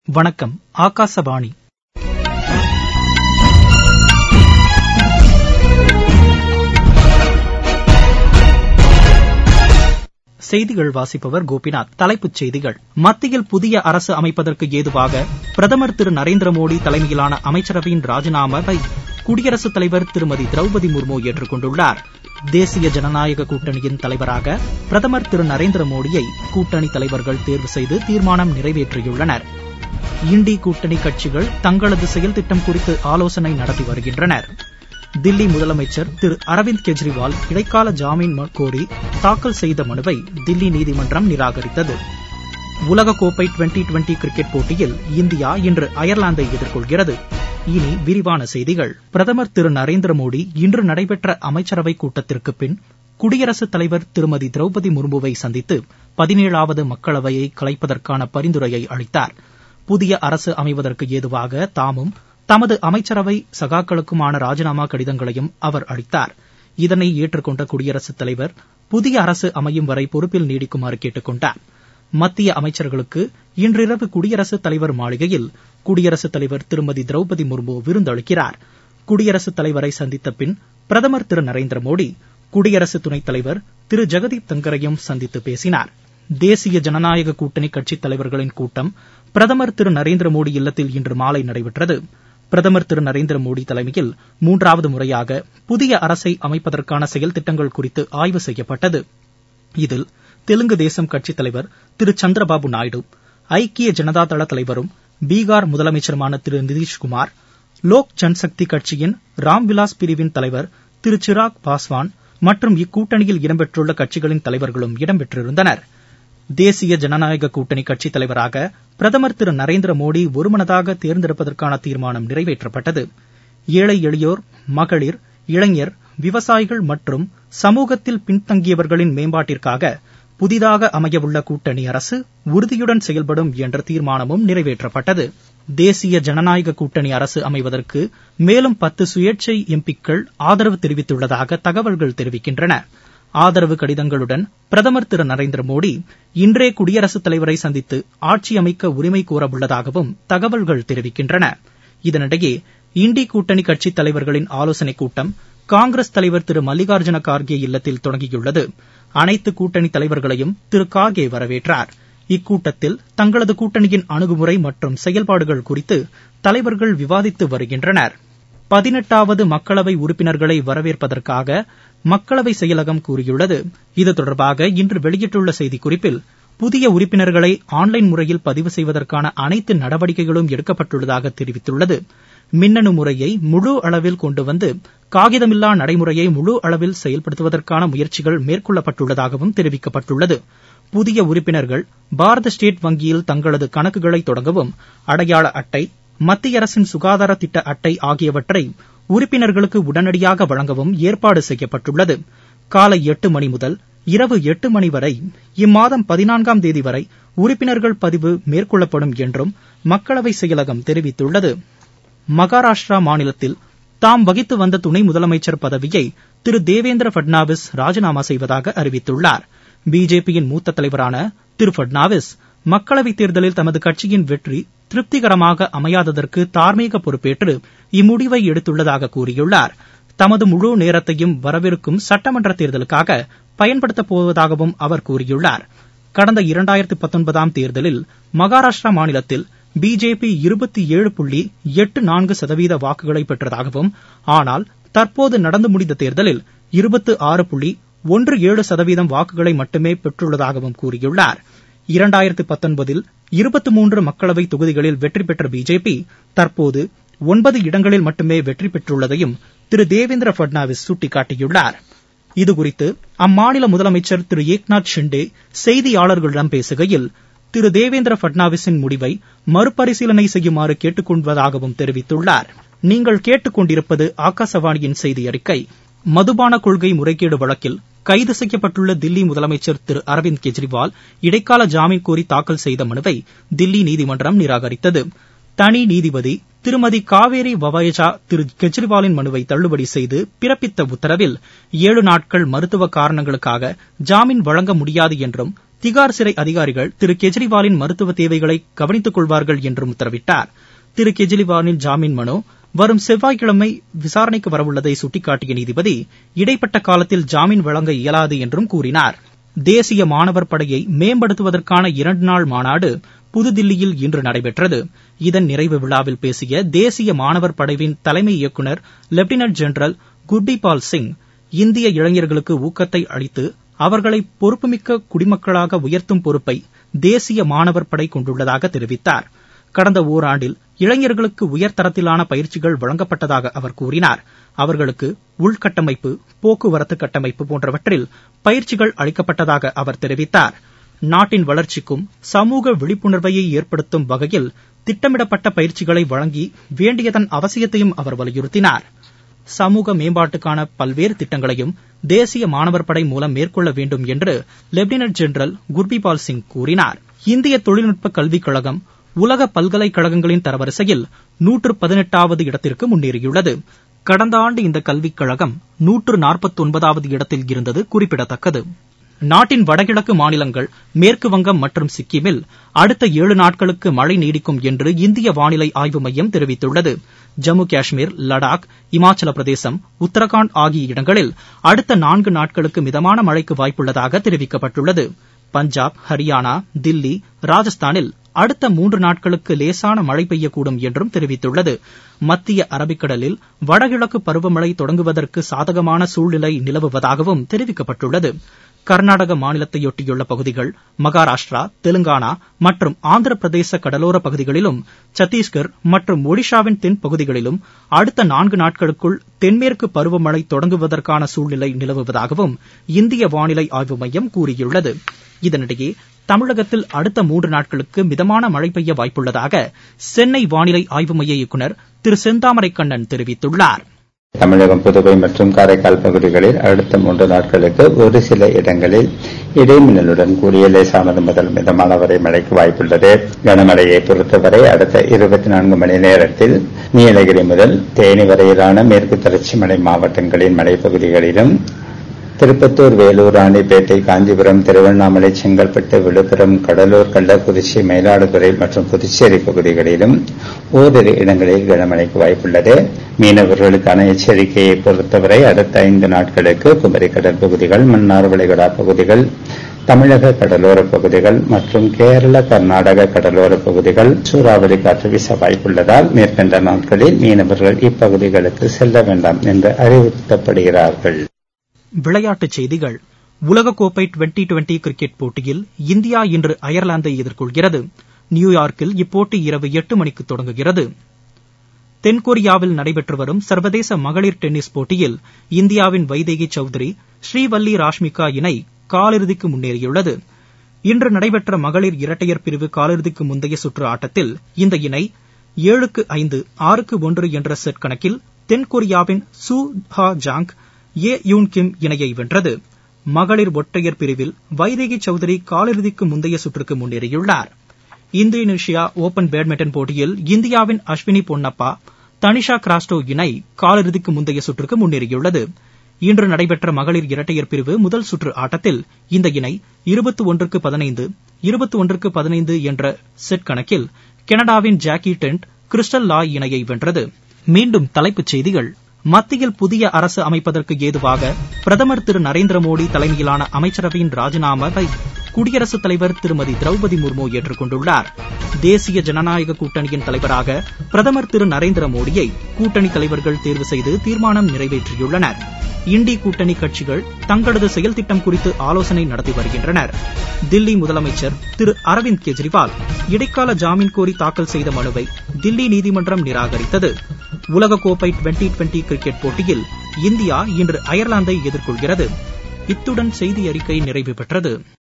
வணக்கம் ஆகாசவாணி செய்திகள் வாசிப்பவர் கோபிநாத் தலைப்புச் செய்திகள் மத்தியில் புதிய அரசு அமைப்பதற்கு ஏதுவாக பிரதமர் திரு நரேந்திர மோடி தலைமையிலான அமைச்சரவையின் ராஜினாமாவை குடியரசுத் தலைவர் திருமதி திரௌபதி முர்மு ஏற்றுக் கொண்டுள்ளார் தேசிய ஜனநாயக கூட்டணியின் தலைவராக பிரதமர் திரு நரேந்திர மோடியை கூட்டணி தலைவர்கள் தேர்வு செய்து தீர்மானம் நிறைவேற்றியுள்ளனர் இண்டி கூட்டணி கட்சிகள் தங்களது செயல் திட்டம் குறித்து ஆலோசனை நடத்தி வருகின்றனர் தில்லி முதலமைச்சர் திரு அரவிந்த் கெஜ்ரிவால் இடைக்கால ஜாமீன் கோரி தாக்கல் செய்த மனுவை தில்லி நீதிமன்றம் நிராகரித்தது உலகக்கோப்பை டுவெண்டி டுவெண்டி கிரிக்கெட் போட்டியில் இந்தியா இன்று அயர்லாந்தை எதிர்கொள்கிறது இனி விரிவான செய்திகள் பிரதமர் திரு நரேந்திர மோடி இன்று நடைபெற்ற அமைச்சரவைக் கூட்டத்திற்கு பின் குடியரசுத் தலைவர் திருமதி திரௌபதி முர்முவை சந்தித்து பதினேழாவது மக்களவையை கலைப்பதற்கான பரிந்துரையை அளித்தார் புதிய அரசு அமைவதற்கு ஏதுவாக தாமும் தமது அமைச்சரவை சகாக்களுக்குமான ராஜினாமா கடிதங்களையும் அவர் அளித்தார் இதனை ஏற்றுக்கொண்ட குடியரசுத் தலைவர் புதிய அரசு அமையும் வரை பொறுப்பில் நீடிக்குமாறு கேட்டுக் கொண்டார் மத்திய அமைச்சர்களுக்கு இன்றிரவு குடியரசுத் தலைவர் மாளிகையில் குடியரசுத் தலைவர் திருமதி திரௌபதி முர்மு விருந்தளிக்கிறார் குடியரசுத் தலைவரை சந்தித்த பின் பிரதமர் திரு நரேந்திர மோடி குடியரசு துணைத் தலைவர் திரு ஜெகதீப் தங்கரையும் சந்தித்து பேசினார் தேசிய ஜனநாயக கூட்டணி கட்சித் தலைவர்களின் கூட்டம் பிரதமர் திரு நரேந்திர மோடி இல்லத்தில் இன்று மாலை நடைபெற்றது பிரதமர் திரு நரேந்திர மோடி தலைமையில் மூன்றாவது முறையாக புதிய அரசை அமைப்பதற்கான செயல் திட்டங்கள் குறித்து ஆய்வு செய்யப்பட்டது இதில் தெலுங்கு தேசம் கட்சித் தலைவர் திரு சந்திரபாபு நாயுடு ஐக்கிய ஜனதா தள தலைவரும் பீகார் முதலமைச்சருமான திரு நிதிஷ்குமார் லோக் ஜன்சக்தி கட்சியின் ராம்விலாஸ் பிரிவின் தலைவர் திரு சிராக் பாஸ்வான் மற்றும் இக்கூட்டணியில் இடம்பெற்றுள்ள கட்சிகளின் தலைவர்களும் இடம்பெற்றிருந்தனர் தேசிய ஜனநாயக கூட்டணி கட்சித் தலைவராக பிரதமர் திரு நரேந்திர மோடி ஒருமனதாக தேர்ந்தெடுப்பதற்கான தீர்மானம் நிறைவேற்றப்பட்டது ஏழை எளியோர் மகளிர் இளைஞர் விவசாயிகள் மற்றும் சமூகத்தில் பின்தங்கியவர்களின் மேம்பாட்டிற்காக புதிதாக அமையவுள்ள கூட்டணி அரசு உறுதியுடன் செயல்படும் என்ற தீர்மானமும் நிறைவேற்றப்பட்டது தேசிய ஜனநாயக கூட்டணி அரசு அமைவதற்கு மேலும் பத்து சுயேட்சை எம்பிக்கள் ஆதரவு தெரிவித்துள்ளதாக தகவல்கள் தெரிவிக்கின்றன ஆதரவு கடிதங்களுடன் பிரதமர் திரு நரேந்திர மோடி இன்றே குடியரசுத் தலைவரை சந்தித்து ஆட்சி அமைக்க உரிமை கோரவுள்ளதாகவும் தகவல்கள் தெரிவிக்கின்றன இதனிடையே இண்டி கூட்டணி கட்சித் தலைவர்களின் ஆலோசனைக் கூட்டம் காங்கிரஸ் தலைவர் திரு மல்லிகார்ஜுன கார்கே இல்லத்தில் தொடங்கியுள்ளது அனைத்து கூட்டணி தலைவர்களையும் திரு கார்கே வரவேற்றார் இக்கூட்டத்தில் தங்களது கூட்டணியின் அணுகுமுறை மற்றும் செயல்பாடுகள் குறித்து தலைவர்கள் விவாதித்து வருகின்றனர் பதினெட்டாவது மக்களவை உறுப்பினர்களை வரவேற்பதற்காக மக்களவை செயலகம் கூறியுள்ளது இது தொடர்பாக இன்று வெளியிட்டுள்ள செய்திக்குறிப்பில் புதிய உறுப்பினர்களை ஆன்லைன் முறையில் பதிவு செய்வதற்கான அனைத்து நடவடிக்கைகளும் எடுக்கப்பட்டுள்ளதாக தெரிவித்துள்ளது மின்னணு முறையை முழு அளவில் கொண்டு வந்து காகிதமில்லா நடைமுறையை முழு அளவில் செயல்படுத்துவதற்கான முயற்சிகள் மேற்கொள்ளப்பட்டுள்ளதாகவும் தெரிவிக்கப்பட்டுள்ளது புதிய உறுப்பினர்கள் பாரத ஸ்டேட் வங்கியில் தங்களது கணக்குகளை தொடங்கவும் அடையாள அட்டை மத்திய அரசின் சுகாதார திட்ட அட்டை ஆகியவற்றை உறுப்பினர்களுக்கு உடனடியாக வழங்கவும் ஏற்பாடு செய்யப்பட்டுள்ளது காலை எட்டு மணி முதல் இரவு எட்டு மணி வரை இம்மாதம் பதினான்காம் தேதி வரை உறுப்பினர்கள் பதிவு மேற்கொள்ளப்படும் என்றும் மக்களவை செயலகம் தெரிவித்துள்ளது மகாராஷ்டிரா மாநிலத்தில் தாம் வகித்து வந்த துணை முதலமைச்சர் பதவியை திரு தேவேந்திர பட்னாவிஸ் ராஜினாமா செய்வதாக அறிவித்துள்ளார் பிஜேபியின் மூத்த தலைவரான திரு பட்னாவிஸ் மக்களவைத் தேர்தலில் தமது கட்சியின் வெற்றி திருப்திகரமாக அமையாததற்கு தார்மீக பொறுப்பேற்று இம்முடிவை எடுத்துள்ளதாக கூறியுள்ளார் தமது முழு நேரத்தையும் வரவிருக்கும் சட்டமன்ற தேர்தலுக்காக பயன்படுத்தப் போவதாகவும் அவர் கூறியுள்ளார் கடந்த இரண்டாயிரத்து பத்தொன்பதாம் தேர்தலில் மகாராஷ்டிரா மாநிலத்தில் பிஜேபி இருபத்தி ஏழு புள்ளி எட்டு நான்கு சதவீத வாக்குகளை பெற்றதாகவும் ஆனால் தற்போது நடந்து முடிந்த தேர்தலில் இருபத்து ஆறு புள்ளி ஒன்று ஏழு சதவீதம் வாக்குகளை மட்டுமே பெற்றுள்ளதாகவும் கூறியுள்ளார் இரண்டாயிரத்து பத்தொன்பதில் இருபத்தி மூன்று மக்களவை தொகுதிகளில் வெற்றி பெற்ற பிஜேபி தற்போது ஒன்பது இடங்களில் மட்டுமே வெற்றி பெற்றுள்ளதையும் திரு தேவேந்திர பட்னாவிஸ் சுட்டிக்காட்டியுள்ளார் இதுகுறித்து அம்மாநில முதலமைச்சர் திரு ஏக்நாத் ஷிண்டே செய்தியாளர்களிடம் பேசுகையில் திரு தேவேந்திர பட்னாவிஸின் முடிவை மறுபரிசீலனை செய்யுமாறு கேட்டுக் கொள்வதாகவும் தெரிவித்துள்ளார் நீங்கள் கேட்டுக் கொண்டிருப்பது ஆகாசவாணியின் செய்தி அறிக்கை மதுபான கொள்கை முறைகேடு வழக்கில் கைது செய்யப்பட்டுள்ள தில்லி முதலமைச்சர் திரு அரவிந்த் கெஜ்ரிவால் இடைக்கால ஜாமீன் கோரி தாக்கல் செய்த மனுவை தில்லி நீதிமன்றம் நிராகரித்தது தனி நீதிபதி திருமதி காவேரி வவாயஜா திரு கெஜ்ரிவாலின் மனுவை தள்ளுபடி செய்து பிறப்பித்த உத்தரவில் ஏழு நாட்கள் மருத்துவ காரணங்களுக்காக ஜாமீன் வழங்க முடியாது என்றும் திகார் சிறை அதிகாரிகள் திரு கெஜ்ரிவாலின் மருத்துவ தேவைகளை கவனித்துக் கொள்வார்கள் என்றும் உத்தரவிட்டார் திரு கெஜ்ரிவாலின் ஜாமீன் மனு வரும் செவ்வாய்க்கிழமை விசாரணைக்கு வரவுள்ளதை சுட்டிக்காட்டிய நீதிபதி இடைப்பட்ட காலத்தில் ஜாமீன் வழங்க இயலாது என்றும் கூறினார் தேசிய மாணவர் படையை மேம்படுத்துவதற்கான இரண்டு நாள் மாநாடு புதுதில்லியில் இன்று நடைபெற்றது இதன் நிறைவு விழாவில் பேசிய தேசிய மாணவர் படையின் தலைமை இயக்குநர் லெப்டினன்ட் ஜெனரல் குர்பீபால் சிங் இந்திய இளைஞர்களுக்கு ஊக்கத்தை அளித்து அவர்களை பொறுப்புமிக்க குடிமக்களாக உயர்த்தும் பொறுப்பை தேசிய மாணவர் படை கொண்டுள்ளதாக தெரிவித்தார் கடந்த ஓராண்டில் இளைஞர்களுக்கு உயர்தரத்திலான பயிற்சிகள் வழங்கப்பட்டதாக அவர் கூறினார் அவர்களுக்கு உள்கட்டமைப்பு போக்குவரத்து கட்டமைப்பு போன்றவற்றில் பயிற்சிகள் அளிக்கப்பட்டதாக அவர் தெரிவித்தார் நாட்டின் வளர்ச்சிக்கும் சமூக விழிப்புணர்வையை ஏற்படுத்தும் வகையில் திட்டமிடப்பட்ட பயிற்சிகளை வழங்கி வேண்டியதன் அவசியத்தையும் அவர் வலியுறுத்தினார் சமூக மேம்பாட்டுக்கான பல்வேறு திட்டங்களையும் தேசிய மாணவர் படை மூலம் மேற்கொள்ள வேண்டும் என்று லெப்டினன்ட் ஜெனரல் குர்பிபால் சிங் கூறினார் இந்திய தொழில்நுட்ப கல்விக் கழகம் உலக பல்கலைக்கழகங்களின் தரவரிசையில் நூற்று பதினெட்டாவது இடத்திற்கு முன்னேறியுள்ளது கடந்த ஆண்டு இந்த கல்விக் கழகம் நூற்று நாற்பத்தொன்பதாவது இடத்தில் இருந்தது குறிப்பிடத்தக்கது நாட்டின் வடகிழக்கு மாநிலங்கள் மேற்கு வங்கம் மற்றும் சிக்கிமில் அடுத்த ஏழு நாட்களுக்கு மழை நீடிக்கும் என்று இந்திய வானிலை ஆய்வு மையம் தெரிவித்துள்ளது ஜம்மு காஷ்மீர் லடாக் இமாச்சல பிரதேசம் உத்தரகாண்ட் ஆகிய இடங்களில் அடுத்த நான்கு நாட்களுக்கு மிதமான மழைக்கு வாய்ப்புள்ளதாக தெரிவிக்கப்பட்டுள்ளது பஞ்சாப் ஹரியானா தில்லி ராஜஸ்தானில் அடுத்த மூன்று நாட்களுக்கு லேசான மழை பெய்யக்கூடும் என்றும் தெரிவித்துள்ளது மத்திய அரபிக்கடலில் வடகிழக்கு பருவமழை தொடங்குவதற்கு சாதகமான சூழ்நிலை நிலவுவதாகவும் தெரிவிக்கப்பட்டுள்ளது கர்நாடக மாநிலத்தையொட்டியுள்ள பகுதிகள் மகாராஷ்டிரா தெலுங்கானா மற்றும் ஆந்திர பிரதேச கடலோர பகுதிகளிலும் சத்தீஸ்கர் மற்றும் ஒடிஷாவின் தென் பகுதிகளிலும் அடுத்த நான்கு நாட்களுக்குள் தென்மேற்கு பருவமழை தொடங்குவதற்கான சூழ்நிலை நிலவுவதாகவும் இந்திய வானிலை ஆய்வு மையம் கூறியுள்ளது இதனிடையே தமிழகத்தில் அடுத்த மூன்று நாட்களுக்கு மிதமான மழை பெய்ய வாய்ப்புள்ளதாக சென்னை வானிலை ஆய்வு மைய இயக்குநர் திரு செந்தாமரை கண்ணன் தெரிவித்துள்ளார் தமிழகம் புதுவை மற்றும் காரைக்கால் பகுதிகளில் அடுத்த மூன்று நாட்களுக்கு ஒரு சில இடங்களில் இடைமின்னலுடன் கூடிய லேசானது முதல் மிதமான வரை மழைக்கு வாய்ப்புள்ளது கனமழையை பொறுத்தவரை அடுத்த இருபத்தி நான்கு மணி நேரத்தில் நீலகிரி முதல் தேனி வரையிலான மேற்கு தொடர்ச்சி மலை மாவட்டங்களின் மலைப்பகுதிகளிலும் திருப்பத்தூர் வேலூர் ராணிப்பேட்டை காஞ்சிபுரம் திருவண்ணாமலை செங்கல்பட்டு விழுப்புரம் கடலூர் கள்ளக்குறிச்சி மயிலாடுதுறை மற்றும் புதுச்சேரி பகுதிகளிலும் ஓரிரு இடங்களில் கனமழைக்கு வாய்ப்புள்ளது மீனவர்களுக்கான எச்சரிக்கையை பொறுத்தவரை அடுத்த ஐந்து நாட்களுக்கு குமரி கடல் பகுதிகள் மன்னார் வளைகுடா பகுதிகள் தமிழக கடலோர பகுதிகள் மற்றும் கேரள கர்நாடக கடலோர பகுதிகள் சூறாவளி காற்று வீச வாய்ப்புள்ளதால் மேற்கண்ட நாட்களில் மீனவர்கள் இப்பகுதிகளுக்கு செல்ல வேண்டாம் என்று அறிவுறுத்தப்படுகிறார்கள் விளையாட்டுச் செய்திகள் உலகக்கோப்பை டுவெண்டி டுவெண்டி கிரிக்கெட் போட்டியில் இந்தியா இன்று அயர்லாந்தை எதிர்கொள்கிறது நியூயார்க்கில் இப்போட்டி இரவு எட்டு மணிக்கு தொடங்குகிறது தென்கொரியாவில் நடைபெற்று வரும் சர்வதேச மகளிர் டென்னிஸ் போட்டியில் இந்தியாவின் வைதேகி சௌத்ரி ஸ்ரீவல்லி ராஷ்மிகா இணை காலிறுதிக்கு முன்னேறியுள்ளது இன்று நடைபெற்ற மகளிர் இரட்டையர் பிரிவு காலிறுதிக்கு முந்தைய சுற்று ஆட்டத்தில் இந்த இணை ஏழுக்கு ஐந்து ஆறுக்கு ஒன்று என்ற செட் கணக்கில் தென்கொரியாவின் சூ ஹா ஜாங் ஏ யூன் கிம் இணையை வென்றது மகளிர் ஒற்றையர் பிரிவில் வைதேகி சௌத்ரி காலிறுதிக்கு முந்தைய சுற்றுக்கு முன்னேறியுள்ளார் இந்தோனேஷியா ஓபன் பேட்மிண்டன் போட்டியில் இந்தியாவின் அஸ்வினி பொன்னப்பா தனிஷா கிராஸ்டோ இணை காலிறுதிக்கு முந்தைய சுற்றுக்கு முன்னேறியுள்ளது இன்று நடைபெற்ற மகளிர் இரட்டையர் பிரிவு முதல் சுற்று ஆட்டத்தில் இந்த இணை இருபத்தி ஒன்றுக்கு பதினைந்து இருபத்தி ஒன்றுக்கு பதினைந்து என்ற செட் கணக்கில் கனடாவின் ஜாக்கி டென்ட் கிறிஸ்டல் லாய் இணையை வென்றது மீண்டும் தலைப்புச் செய்திகள் மத்தியில் புதிய அரசு அமைப்பதற்கு ஏதுவாக பிரதமர் திரு நரேந்திர மோடி தலைமையிலான அமைச்சரவையின் ராஜினாமாவை குடியரசுத் தலைவர் திருமதி திரௌபதி முர்மு ஏற்றுக் கொண்டுள்ளார் தேசிய ஜனநாயக கூட்டணியின் தலைவராக பிரதமர் திரு நரேந்திர மோடியை கூட்டணி தலைவர்கள் தேர்வு செய்து தீர்மானம் நிறைவேற்றியுள்ளனர் இண்டி கூட்டணி கட்சிகள் தங்களது செயல் திட்டம் குறித்து ஆலோசனை நடத்தி வருகின்றனர் தில்லி முதலமைச்சர் திரு அரவிந்த் கெஜ்ரிவால் இடைக்கால ஜாமீன் கோரி தாக்கல் செய்த மனுவை தில்லி நீதிமன்றம் நிராகரித்தது உலகக்கோப்பை டுவெண்டி டுவெண்டி கிரிக்கெட் போட்டியில் இந்தியா இன்று அயர்லாந்தை எதிர்கொள்கிறது இத்துடன் செய்தி அறிக்கை நிறைவு பெற்றது